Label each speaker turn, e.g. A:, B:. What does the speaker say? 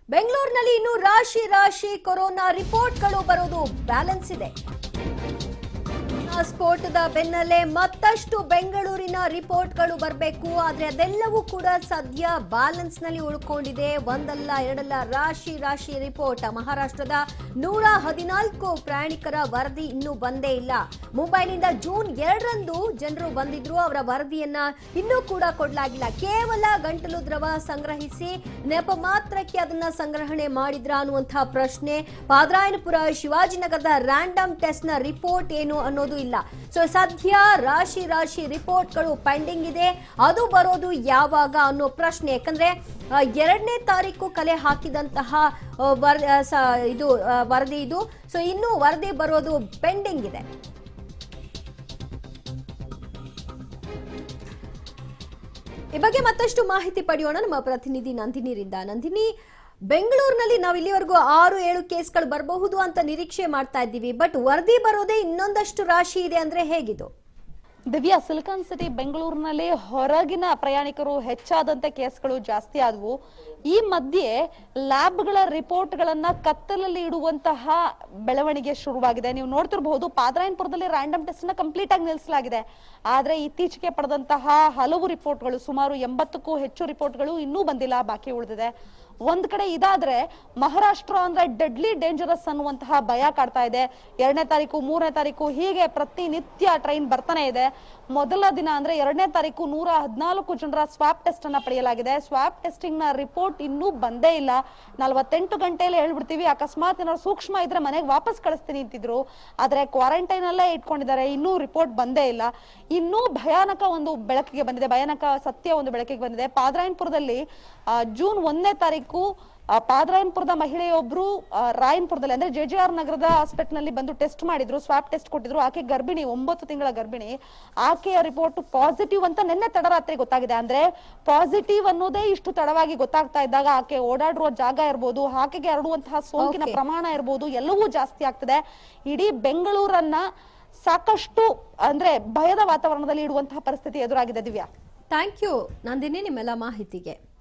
A: ಬೆಂಗಳೂರಿನಲ್ಲಿ ಇನ್ನು ರಾಶಿ ರಾಶಿ ಕೊರೋನಾ ರಿಪೋರ್ಟ್ಗಳು ಬರೋದು ಬ್ಯಾಲೆನ್ಸ್ ಇದೆ ಕೊರೋನಾ ಸ್ಫೋಟದ ಬೆನ್ನಲ್ಲೇ ಮತ್ತಷ್ಟು ಬೆಂಗಳೂರಿನ ರಿಪೋರ್ಟ್ಗಳು ಬರಬೇಕು ಆದ್ರೆ ಅದೆಲ್ಲವೂ ಕೂಡ ಸದ್ಯ ಬ್ಯಾಲೆನ್ಸ್ ನಲ್ಲಿ ಉಳ್ಕೊಂಡಿದೆ ಒಂದಲ್ಲ ಎರಡಲ್ಲ ರಾಶಿ ರಾಶಿ ರಿಪೋರ್ಟ್ ಮಹಾರಾಷ್ಟ್ರದ ನೂರ ಹದಿನಾಲ್ಕು ಪ್ರಯಾಣಿಕರ ವರದಿ ಇನ್ನೂ ಬಂದೇ ಇಲ್ಲ ಮುಂಬೈನಿಂದ ಜೂನ್ ಎರಡರಂದು ಜನರು ಬಂದಿದ್ರು ಅವರ ವರದಿಯನ್ನ ಇನ್ನೂ ಕೂಡ ಕೊಡಲಾಗಿಲ್ಲ ಕೇವಲ ಗಂಟಲು ದ್ರವ ಸಂಗ್ರಹಿಸಿ ನೆಪ ಮಾತ್ರಕ್ಕೆ ಅದನ್ನ ಸಂಗ್ರಹಣೆ ಮಾಡಿದ್ರ ಅನ್ನುವಂತಹ ಪ್ರಶ್ನೆ ಪಾದರಾಯನಪುರ ಶಿವಾಜಿನಗರದ ರ್ಯಾಂಡಮ್ ಟೆಸ್ಟ್ ನ ರಿಪೋರ್ಟ್ ಏನು ಅನ್ನೋದು ಇಲ್ಲ ಸೊ ಸದ್ಯ ರಾಶಿ ರಾಶಿ ರಿಪೋರ್ಟ್ಗಳು ಪೆಂಡಿಂಗ್ ಇದೆ ಅದು ಬರೋದು ಯಾವಾಗ ಅನ್ನೋ ಪ್ರಶ್ನೆ ಯಾಕಂದ್ರೆ ಆ, ಎರಡನೇ ತಾರೀಕು ಕಲೆ ಹಾಕಿದಂತಹ ಆ, ವರ್- ಆ, ಸ- ಇದು ಆ, ವರದಿ ಇದು ಸೊ ಇನ್ನೂ ವರದಿ ಬರೋದು ಪೆಂಡಿಂಗ್ ಇದೆ ಈ ಬಗ್ಗೆ ಮತ್ತಷ್ಟು ಮಾಹಿತಿ ಪಡೆಯೋಣ ನಮ್ಮ ಪ್ರತಿನಿಧಿ ನಂದಿನಿರಿಂದ ನಂದಿನಿ ಬೆಂಗಳೂರಿನಲ್ಲಿ ನಾವು ಇಲ್ಲಿವರೆಗೂ ಆರು ಏಳು ಕೇಸ್ಗಳು ಬರಬಹುದು ಅಂತ ನಿರೀಕ್ಷೆ ಮಾಡ್ತಾ ಇದ್ದೀವಿ ಬಟ್ ವರದಿ ಬರೋದೇ ಇನ್ನೊಂದಷ್ಟು ರಾಶಿ ಇದೆ ಅಂದ್ರೆ ಹೇಗಿದು
B: ದಿವ್ಯಾ ಸಿಲಿಕಾನ್ ಸಿಟಿ ಬೆಂಗಳೂರಿನಲ್ಲಿ ಹೊರಗಿನ ಪ್ರಯಾಣಿಕರು ಹೆಚ್ಚಾದಂತೆ ಕೇಸ್ಗಳು ಜಾಸ್ತಿ ಆದವು ಈ ಮಧ್ಯೆ ಲ್ಯಾಬ್ಗಳ ರಿಪೋರ್ಟ್ಗಳನ್ನ ಕತ್ತಲಲ್ಲಿ ಇಡುವಂತಹ ಬೆಳವಣಿಗೆ ಶುರುವಾಗಿದೆ ನೀವು ನೋಡ್ತಿರಬಹುದು ಪಾದರಾಯನಪುರದಲ್ಲಿ ರ್ಯಾಂಡಮ್ ಟೆಸ್ಟ್ ನ ಕಂಪ್ಲೀಟ್ ಆಗಿ ನಿಲ್ಲಿಸಲಾಗಿದೆ ಆದ್ರೆ ಇತ್ತೀಚೆಗೆ ಪಡೆದಂತಹ ಹಲವು ರಿಪೋರ್ಟ್ಗಳು ಸುಮಾರು ಎಂಬತ್ತಕ್ಕೂ ಹೆಚ್ಚು ರಿಪೋರ್ಟ್ಗಳು ಇನ್ನೂ ಬಂದಿಲ್ಲ ಬಾಕಿ ಉಳಿದಿದೆ ಒಂದ್ ಕಡೆ ಇದಾದ್ರೆ ಮಹಾರಾಷ್ಟ್ರ ಅಂದ್ರೆ ಡೆಡ್ಲಿ ಡೇಂಜರಸ್ ಅನ್ನುವಂತಹ ಭಯ ಕಾಡ್ತಾ ಇದೆ ಎರಡನೇ ತಾರೀಕು ಮೂರನೇ ತಾರೀಕು ಹೀಗೆ ಪ್ರತಿನಿತ್ಯ ಟ್ರೈನ್ ಬರ್ತಾನೆ ಇದೆ ಮೊದಲ ದಿನ ಅಂದ್ರೆ ಎರಡನೇ ತಾರೀಕು ನೂರ ಹದಿನಾಲ್ಕು ಜನರ ಸ್ವಾಪ್ ಟೆಸ್ಟ್ ಅನ್ನ ಪಡೆಯಲಾಗಿದೆ ಸ್ವಾಪ್ ಟೆಸ್ಟಿಂಗ್ ನ ರಿಪೋರ್ಟ್ ಇನ್ನೂ ಬಂದೇ ಇಲ್ಲ ನಲ್ವತ್ತೆಂಟು ಗಂಟೆಯಲ್ಲಿ ಹೇಳ್ಬಿಡ್ತೀವಿ ಅಕಸ್ಮಾತ್ ಏನಾದ್ರು ಸೂಕ್ಷ್ಮ ಇದ್ರೆ ಮನೆಗೆ ವಾಪಸ್ ಕಳಿಸ್ತೀನಿ ಅಂತಿದ್ರು ಆದ್ರೆ ಕ್ವಾರಂಟೈನ್ ಅಲ್ಲೇ ಇಟ್ಕೊಂಡಿದ್ದಾರೆ ಇನ್ನೂ ರಿಪೋರ್ಟ್ ಬಂದೇ ಇಲ್ಲ ಇನ್ನೂ ಭಯಾನಕ ಒಂದು ಬೆಳಕಿಗೆ ಬಂದಿದೆ ಭಯಾನಕ ಸತ್ಯ ಒಂದು ಬೆಳಕಿಗೆ ಬಂದಿದೆ ಪಾದರಾಯನಪುರದಲ್ಲಿ ಆ, ಜೂನ್ ಒಂದನೇ ತಾರೀಕು ಆ, ಪಾದರಾಯನಪುರದ ಮಹಿಳೆಯೊಬ್ರು ಆ, ರಾಯನ್ಪುರದಲ್ಲಿ ಅಂದ್ರೆ ಜೆ ಜೆ ಆರ್ ನಗರದ ಹಾಸ್ಪಿಟಲ್ ನಲ್ಲಿ ಬಂದು ಟೆಸ್ಟ್ ಮಾಡಿದ್ರು ಸ್ವಾಪ್ ಟೆಸ್ಟ್ ಕೊಟ್ಟಿದ್ರು ಆಕೆ ಗರ್ಭಿಣಿ ಒಂಬತ್ತು ತಿಂಗಳ ಗರ್ಭಿಣಿ ಆಕೆಯ ರಿಪೋರ್ಟ್ ಪಾಸಿಟಿವ್ ಅಂತ ನಿನ್ನೆ ತಡರಾತ್ರಿ ಗೊತ್ತಾಗಿದೆ ಅಂದ್ರೆ ಪಾಸಿಟಿವ್ ಅನ್ನೋದೇ ಇಷ್ಟು ತಡವಾಗಿ ಗೊತ್ತಾಗ್ತಾ ಇದ್ದಾಗ ಆಕೆ ಓಡಾಡಿರುವ ಜಾಗ ಇರ್ಬೋದು ಆಕೆಗೆ ಹರಡುವಂತಹ ಸೋಂಕಿನ
A: Okay.
B: ಪ್ರಮಾಣ ಇರ್ಬೋದು ಎಲ್ಲವೂ ಜಾಸ್ತಿ ಆಗ್ತದೆ ಇಡೀ ಬೆಂಗಳೂರನ್ನ ಸಾಕಷ್ಟು ಅಂದ್ರೆ ಭಯದ ವಾತಾವರಣದಲ್ಲಿ ಇಡುವಂತಹ ಪರಿಸ್ಥಿತಿ ಎದುರಾಗಿದೆ ದಿವ್ಯಾ
A: ಥ್ಯಾಂಕ್ ಯು ನಂದಿನಿ ನಿಮ್ಮೆಲ್ಲ ಮಾಹಿತಿಗೆ